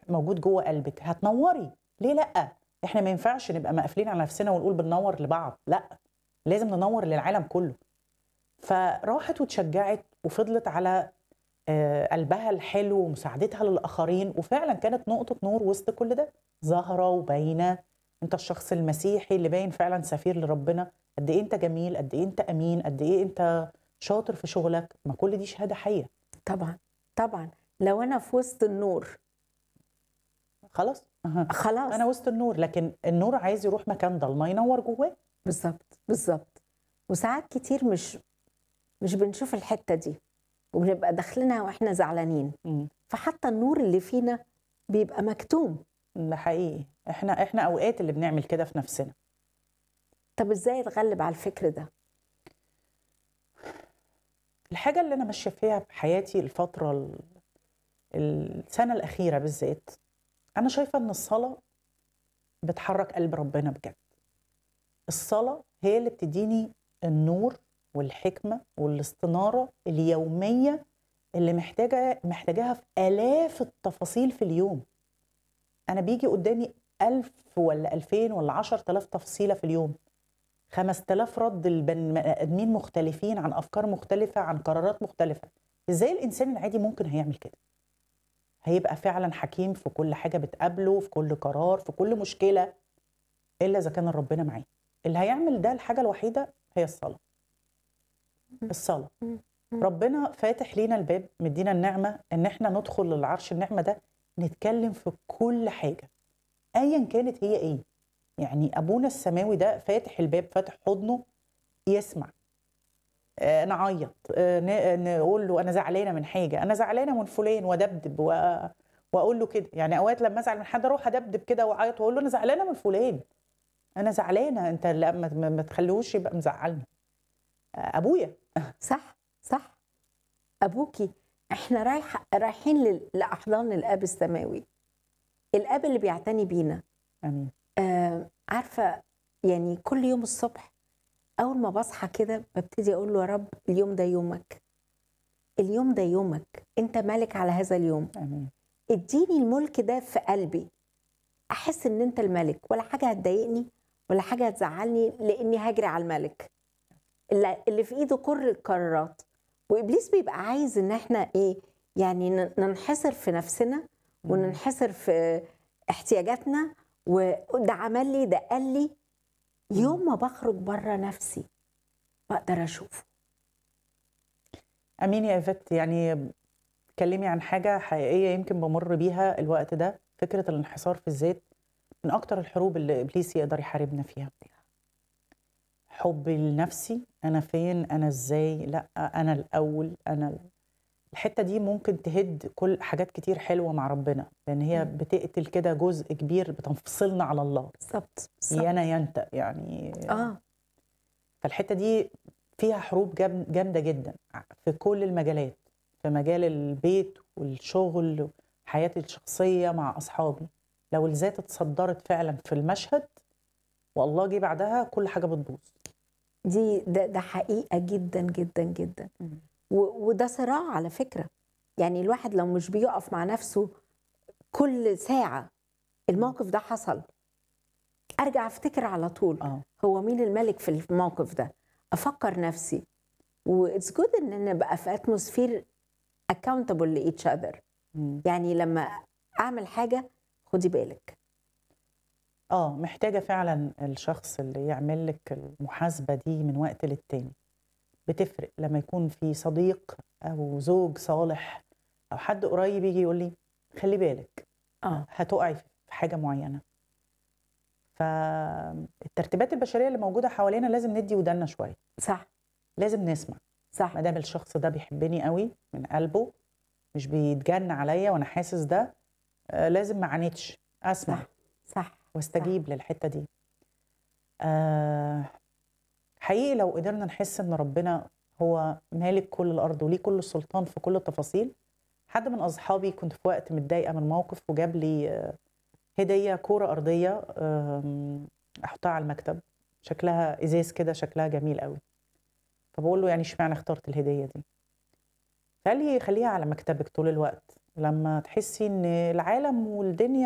موجود جوه قلبك هتنوري ليه لا احنا ما ينفعش نبقى مقفلين على نفسنا ونقول بننور لبعض لا لازم ننور للعالم كله فراحت وتشجعت وفضلت على آه، قلبها الحلو ومساعدتها للاخرين وفعلا كانت نقطه نور وسط كل ده ظاهره وباينه انت الشخص المسيحي اللي باين فعلا سفير لربنا قد ايه انت جميل قد ايه انت امين قد ايه انت شاطر في شغلك ما كل دي شهاده حيه طبعا طبعا لو انا في وسط النور خلاص أها. خلاص انا وسط النور لكن النور عايز يروح مكان ضلمه ينور جواه بالظبط بالظبط وساعات كتير مش مش بنشوف الحته دي وبنبقى داخلينها واحنا زعلانين مم. فحتى النور اللي فينا بيبقى مكتوم ده حقيقي احنا احنا اوقات اللي بنعمل كده في نفسنا طب ازاي اتغلب على الفكر ده الحاجه اللي انا ماشيه فيها في حياتي الفتره ال- السنه الاخيره بالذات انا شايفه ان الصلاه بتحرك قلب ربنا بجد الصلاه هي اللي بتديني النور والحكمه والاستناره اليوميه اللي محتاجه محتاجاها في الاف التفاصيل في اليوم انا بيجي قدامي ألف ولا ألفين ولا عشر تلاف تفصيلة في اليوم خمس تلاف رد البني آدمين مختلفين عن أفكار مختلفة عن قرارات مختلفة إزاي الإنسان العادي ممكن هيعمل كده هيبقى فعلا حكيم في كل حاجة بتقابله في كل قرار في كل مشكلة إلا إذا كان ربنا معاه اللي هيعمل ده الحاجة الوحيدة هي الصلاة الصلاة مم. ربنا فاتح لينا الباب مدينا النعمة إن إحنا ندخل للعرش النعمة ده نتكلم في كل حاجة ايا كانت هي ايه يعني ابونا السماوي ده فاتح الباب فاتح حضنه يسمع آه، نعيط آه، ن- نقول له انا زعلانه من حاجه انا زعلانه من فلان وادبدب و- واقول له كده يعني اوقات لما ازعل من حد اروح ادبدب كده واعيط واقول له انا زعلانه من فلان انا زعلانه انت لا ما- ما ما تخليهوش يبقى مزعلني آه، ابويا صح صح ابوكي احنا رايح رايحين لل- لاحضان الاب السماوي الاب اللي بيعتني بينا امين آه عارفه يعني كل يوم الصبح اول ما بصحى كده ببتدي اقول له يا رب اليوم ده يومك اليوم ده يومك انت مالك على هذا اليوم امين اديني الملك ده في قلبي احس ان انت الملك ولا حاجه هتضايقني ولا حاجه هتزعلني لاني هجري على الملك اللي اللي في ايده كل القرارات وابليس بيبقى عايز ان احنا ايه يعني ن- ننحصر في نفسنا وننحصر في احتياجاتنا وده عمل لي ده قال لي يوم ما بخرج بره نفسي بقدر اشوفه امين يا ايفت يعني اتكلمي عن حاجه حقيقيه يمكن بمر بيها الوقت ده فكره الانحصار في الذات من اكتر الحروب اللي ابليس يقدر يحاربنا فيها حبي لنفسي انا فين انا ازاي لا انا الاول انا ال- الحته دي ممكن تهد كل حاجات كتير حلوه مع ربنا لان هي مم. بتقتل كده جزء كبير بتنفصلنا على الله بالظبط يا انا يا انت يعني اه فالحته دي فيها حروب جام- جامده جدا في كل المجالات في مجال البيت والشغل حياتي الشخصيه مع اصحابي لو الذات اتصدرت فعلا في المشهد والله جه بعدها كل حاجه بتبوظ دي ده, ده حقيقه جدا جدا جدا و- وده صراع على فكرة يعني الواحد لو مش بيقف مع نفسه كل ساعة الموقف ده حصل أرجع أفتكر على طول اه هو مين الملك في الموقف ده أفكر نفسي وإتس جود إن نبقى في أتموسفير accountable لإيتش أذر مم. يعني لما أعمل حاجة خدي بالك اه محتاجه فعلا الشخص اللي يعمل لك المحاسبه دي من وقت للتاني بتفرق لما يكون في صديق او زوج صالح او حد قريب يجي يقول لي خلي بالك آه هتقعي في حاجه معينه فالترتيبات البشريه اللي موجوده حوالينا لازم ندي ودنا شويه صح لازم نسمع صح ما دام الشخص ده بيحبني قوي من قلبه مش بيتجن عليا وانا حاسس ده آه لازم ما عانيتش اسمع صح صح واستجيب للحته دي آه حقيقي لو قدرنا نحس ان ربنا هو مالك كل الارض وليه كل السلطان في كل التفاصيل حد من اصحابي كنت في وقت متضايقه من موقف وجاب لي آه، هديه كوره ارضيه آم، احطها على المكتب شكلها ازاز كده شكلها جميل قوي فبقول له يعني اشمعنى اخترت الهديه دي فقال لي خليها على مكتبك طول الوقت لما تحسي ان العالم والدنيا